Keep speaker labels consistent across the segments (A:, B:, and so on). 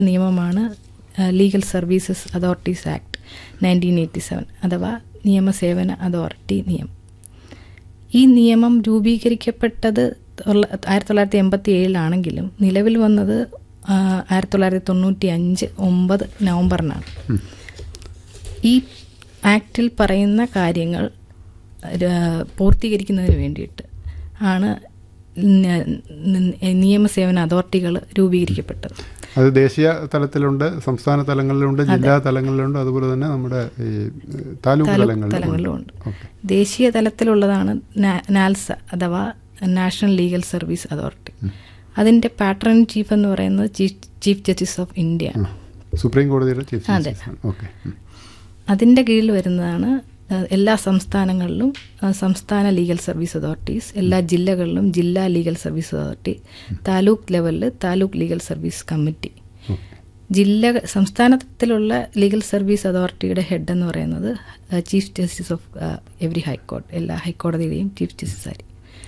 A: നിയമമാണ് legal services authorities act nineteen eighty seven അഥവാ നിയമസേവന അതോറിറ്റി നിയമം ഈ നിയമം രൂപീകരിക്കപ്പെട്ടത് തൊള്ള- ആയിരത്തി തൊള്ളായിരത്തി എൺപത്തി ഏഴിലാണെങ്കിലും നിലവിൽ വന്നത് ആ, ആയിരത്തി തൊള്ളായിരത്തി തൊണ്ണൂറ്റി അഞ്ച് ഒമ്പത് നവംബറിനാണ് ഈ ആക്റ്റിൽ പറയുന്ന കാര്യങ്ങൾ ര- പൂർത്തീകരിക്കുന്നതിന് വേണ്ടിയിട്ട് ആണ് ന- ന- നിയമസേവന അതോറിറ്റികൾ രൂപീകരിക്കപ്പെട്ടത്
B: അത് ദേശീയ തലത്തിലുണ്ട് സംസ്ഥാന തലങ്ങളിലുണ്ട് ജില്ലാ തലങ്ങളിലുണ്ട് അതുപോലെ തന്നെ നമ്മുടെ ഈ താലൂക്ക്
A: താലൂക്ക്
B: തലങ്ങളിലും
A: തലങ്ങളിലുമുണ്ട്
B: ഓക്കെ
A: ദേശീയ തലത്തിലുള്ളതാണ് നാ- നാൽസ അഥവാ നാഷണൽ ലീഗൽ സർവീസ് അതോറിറ്റി അതിന്റെ പാട്രൺ ചീഫ് എന്ന് പറയുന്നത് chief chief justice of India
B: supreme കോടതിയുടെ ചീഫ്
A: അതെ.
B: ജസ്റ്റിസ് ഓക്കെ
A: അതിന്റെ കീഴിൽ വരുന്നതാണ് ഏഹ്, എല്ലാ സംസ്ഥാനങ്ങളിലും ഏഹ്, സംസ്ഥാന ലീഗൽ സർവീസ് അതോറിറ്റീസ് എല്ലാ ജില്ലകളിലും ജില്ലാ ലീഗൽ സർവീസ് അതോറിറ്റി താലൂക്ക് ലെവലിൽ താലൂക്ക് ലീഗൽ സർവീസ് കമ്മിറ്റി ജില്ല സംസ്ഥാനത്തിലുള്ള ലീഗൽ സർവീസ് അതോറിറ്റിയുടെ ഹെഡ് എന്ന് പറയുന്നത് uh, chief justice of uh, every high court എല്ലാ ഹൈക്കോടതിയുടെയും ചീഫ് ജസ്റ്റിസ് ആയിരിക്കും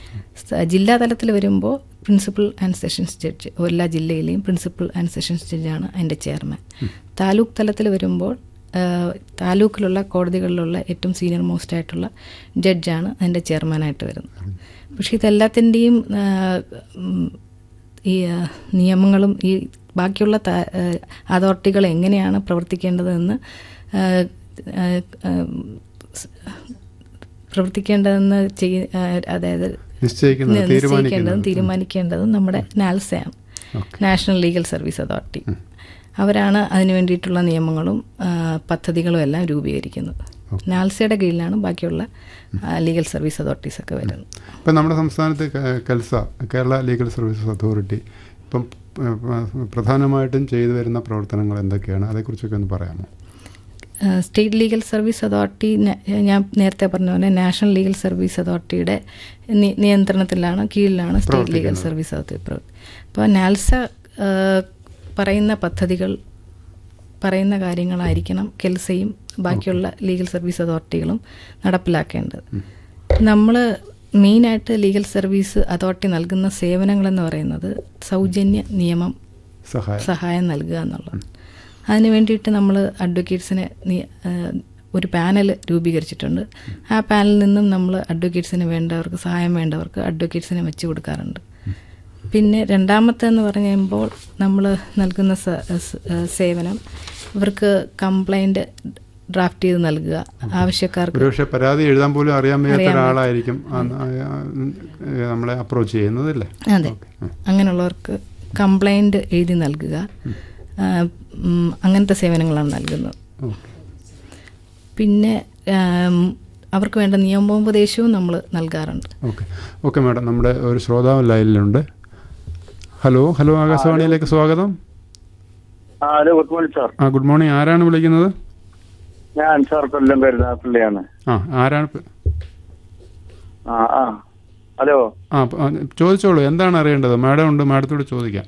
A: സ- ജില്ലാ തലത്തിൽ വരുമ്പോൾ പ്രിൻസിപ്പൽ ആൻഡ് സെഷൻസ് ജഡ്ജ് എല്ലാ ജില്ലയിലെയും പ്രിൻസിപ്പൽ ആൻഡ് സെഷൻസ് ജഡ്ജാണ് അതിൻ്റെ ചെയർമാൻ താലൂക്ക് തലത്തിൽ വരുമ്പോൾ ഏഹ്, താലൂക്കിലുള്ള കോടതികളിലുള്ള ഏറ്റവും സീനിയർ മോസ്റ്റ് ആയിട്ടുള്ള ജഡ്ജാണ് അതിൻ്റെ ചെയർമാനായിട്ട് വരുന്നത് പക്ഷേ ഇതെല്ലാത്തിൻ്റെയും ഏഹ്, ഉം, ഈ ഏഹ്, നിയമങ്ങളും ഈ ബാക്കിയുള്ള ത- ഏഹ്, അതോറിറ്റികൾ എങ്ങനെയാണ് പ്രവർത്തിക്കേണ്ടതെന്ന് ഏഹ്, ഏഹ്, ഏഹ്, സ്- പ്രവർത്തിക്കേണ്ടതെന്ന് ചെയ്യ ഏഹ്, അതായത്
B: നിശ്ചയിക്കുന്നത്
A: നിശ്ചയിക്കേണ്ടതും
B: തീരുമാനിക്കുന്നത്
A: തീരുമാനിക്കേണ്ടതും നമ്മുടെ നാൽസയാണ്
B: okay
A: national legal service authority അവരാണ് അതിന് വേണ്ടിയിട്ടുള്ള നിയമങ്ങളും ആ, പദ്ധതികളും എല്ലാം രൂപീകരിക്കുന്നത് നാൽസയുടെ കീഴിലാണ് ബാക്കിയുള്ള ആ, ലീഗൽ സർവീസ് അതോറിറ്റീസ് ഒക്കെ വരുന്നത്
B: ഇപ്പം നമ്മുടെ സംസ്ഥാനത്ത് ക- KELSA Kerala legal services authority ഇപ്പം ഏഹ്, പ- പ്രധാനമായിട്ടും ചെയ്തു വരുന്ന പ്രവർത്തനങ്ങൾ എന്തൊക്കെയാണ് അതേക്കുറിച്ചൊക്കെ ഒന്ന് പറയാമോ
A: ആ, സ്റ്റേറ്റ് ലീഗൽ സർവീസ് അതോറിറ്റി ന- ഞാൻ നേരത്തെ പറഞ്ഞ പോലെ നാഷണൽ ലീഗൽ സർവീസ് അതോറിറ്റിയുടെ നി- നിയന്ത്രണത്തിലാണ് കീഴിലാണ് സ്റ്റേറ്റ് ലീഗൽ സർവീസ് അതോറിറ്റി പ്രവർത്തി അപ്പോൾ നാൽസ ആ, പറയുന്ന പദ്ധതികൾ പറയുന്ന കാര്യങ്ങളായിരിക്കണം കെൽസയും ബാക്കിയുള്ള ലീഗൽ സർവീസ് അതോറിറ്റികളും നടപ്പിലാക്കേണ്ടത് നമ്മൾ മെയിനായിട്ട് ലീഗൽ സർവീസ് അതോറിറ്റി നൽകുന്ന സേവനങ്ങളെന്ന് പറയുന്നത് സൗജന്യ നിയമം
B: സഹായം
A: സഹായം നൽകുക എന്നുള്ളത് അതിന് വേണ്ടിയിട്ട് നമ്മൾ അഡ്വക്കേറ്റ്സിനെ നി- ഏഹ് ഒരു പാനൽ രൂപീകരിച്ചിട്ടുണ്ട് ആ പാനലിൽ നിന്നും നമ്മൾ അഡ്വക്കേറ്റ്സിന് വേണ്ടവർക്ക് സഹായം വേണ്ടവർക്ക് അഡ്വക്കേറ്റ്സിനെ വെച്ച് കൊടുക്കാറുണ്ട് പിന്നെ രണ്ടാമത്തെ പറഞ്ഞു കഴിയുമ്പോൾ നമ്മൾ നൽകുന്ന സ- സ്- ഏഹ് സേവനം ഇവർക്ക് കംപ്ലൈൻറ്റ് ഡ്രാഫ്റ്റ് ചെയ്ത് നൽകുക ആവശ്യക്കാർക്ക്
B: ഒരുപക്ഷെ പരാതി എഴുതാൻ പോലും അറിയാൻ വയ്യാത്ത ഒരാളായിരിക്കും ആ- ആ- ആ- നമ്മളെ അപ്രോച്ച് ചെയ്യുന്നതല്ലേ
A: അതെ അങ്ങനെയുള്ളവർക്ക് കംപ്ലൈൻറ്റ് എഴുതി നൽകുക ആ, ഉം, അങ്ങനത്തെ സേവനങ്ങളാണ് നൽകുന്നത്
B: ഓക്കെ
A: പിന്നെ ആം, അവർക്ക് വേണ്ട നിയമോപദേശവും നമ്മൾ നൽകാറുണ്ട്
B: ഓക്കെ ഓക്കെ മാഡം നമ്മുടെ ഒരു ശ്രോതാവ് ലൈനിലുണ്ട് ഹലോ ഹലോ ആകാശവാണിയിലേക്ക് സ്വാഗതം
C: ആ ഹലോ ഗുഡ് മോർണിംഗ് സാർ
B: ആ ഗുഡ് മോർണിംഗ് ആരാണ് വിളിക്കുന്നത്
C: ഞാൻ സാർ കൊല്ലം കരുനാപ്പള്ളിയാണ്
B: ആ ആരാണ് പ-
C: ആ ആ ഹലോ
B: ആ പ- ആ, ചോദിച്ചോളൂ എന്താണ് അറിയേണ്ടത് മാഡം ഉണ്ട് മാഡത്തോട് ചോദിക്കാം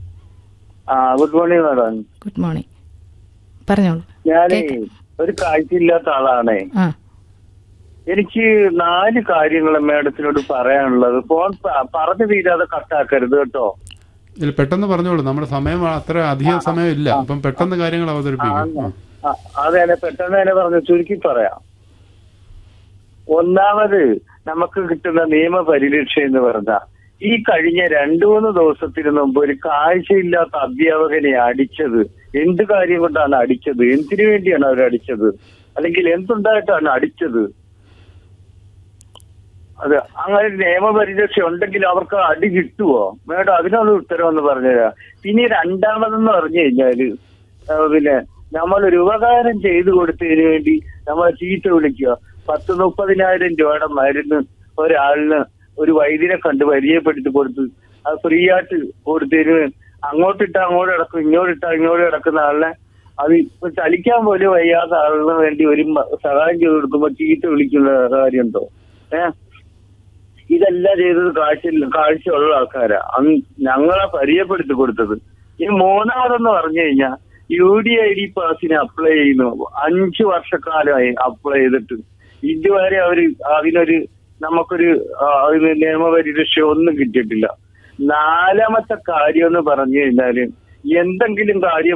C: ആ good morning madam
A: good morning പറഞ്ഞോളൂ
C: ഞാനേ ഒരു കാഴ്ചയില്ലാത്ത ആളാണേ
A: ആ
C: എനിക്ക് നാല് കാര്യങ്ങൾ മാഡത്തിനോട് പറയാനുള്ളത് ഫോൺ പ- പറഞ്ഞു തീരാതെ കട്ടാക്കരുത് കേട്ടോ
B: ഇതിൽ പെട്ടെന്ന് പറഞ്ഞോളൂ നമ്മുടെ സമയം അത്ര അധികം സമയം ഇല്ല അപ്പം പെട്ടെന്ന് കാര്യങ്ങൾ അവതരിപ്പിക്കും ആ.
C: ആ, അതെ അതെ പെട്ടെന്ന് തന്നെ പറഞ്ഞു ചുരുക്കി പറയാം ഒന്നാമത് നമുക്ക് കിട്ടുന്ന നിയമപരിരക്ഷ എന്ന് പറഞ്ഞ ഈ കഴിഞ്ഞ രണ്ടു മൂന്ന് ദിവസത്തിന് മുമ്പ് ഒരു കാഴ്ചയില്ലാത്ത അധ്യാപകനെ അടിച്ചത് എന്ത് കാര്യം കൊണ്ടാണ് അടിച്ചത് എന്തിനു വേണ്ടിയാണ് അവർ അടിച്ചത് അല്ലെങ്കിൽ എന്തുണ്ടായിട്ടാണ് അടിച്ചത് അത് അങ്ങനെ ഒരു നിയമപരിരക്ഷ ഉണ്ടെങ്കിൽ അവർക്ക് അടി കിട്ടുവോ മേഡം അതിനുള്ള ഉത്തരം എന്ന് പറഞ്ഞുതരാം പിന്നെ രണ്ടാമതെന്ന് പറഞ്ഞു കഴിഞ്ഞാല് ആ, പിന്നെ നമ്മളൊരു ഉപകാരം ചെയ്തു കൊടുത്തതിന് വേണ്ടി നമ്മളെ ചീത്ത വിളിക്കുക പത്ത് മുപ്പതിനായിരം രൂപയുടെ മരുന്ന് ഒരാളിന് ഒരു വൈദ്യനെ കണ്ട് പരിചയപ്പെടുത്തി കൊടുത്ത് അത് ഫ്രീ ആയിട്ട് കൊടുത്തതിന് അങ്ങോട്ടിട്ട് അങ്ങോട്ട് കിടക്കും ഇങ്ങോട്ടിട്ട് ഇങ്ങോട്ട് കിടക്കുന്ന ആളിനെ അത് ഇപ്പൊ ചലിക്കാൻ പോലും വയ്യാത്ത ആളിന് വേണ്ടി ഒരു മ- സഹായം ചെയ്ത് കൊടുക്കുമ്പോ ചീത്ത വിളിക്കുന്ന കാര്യമുണ്ടോ ഏഹ് ഇതെല്ലാം ചെയ്തത് കാഴ്ച കാഴ്ചയുള്ള ആൾക്കാരാ അന്ന് ഞങ്ങളെ പരിചയപ്പെടുത്തി കൊടുത്തത് ഈ മൂന്നാമതെന്ന് പറഞ്ഞു കഴിഞ്ഞാൽ യു ഡി ഐ ഡി പാസിന് അപ്ലൈ ചെയ്യുന്നു അഞ്ചു വർഷക്കാലമായി അപ്ലൈ ചെയ്തിട്ട് ഇതുവരെ അവര് അതിനൊരു നമുക്കൊരു ആ, അതിന് നിയമപരിരക്ഷ ഒന്നും കിട്ടിയിട്ടില്ല നാലാമത്തെ കാര്യം എന്ന് പറഞ്ഞു കഴിഞ്ഞാല് എന്തെങ്കിലും കാര്യം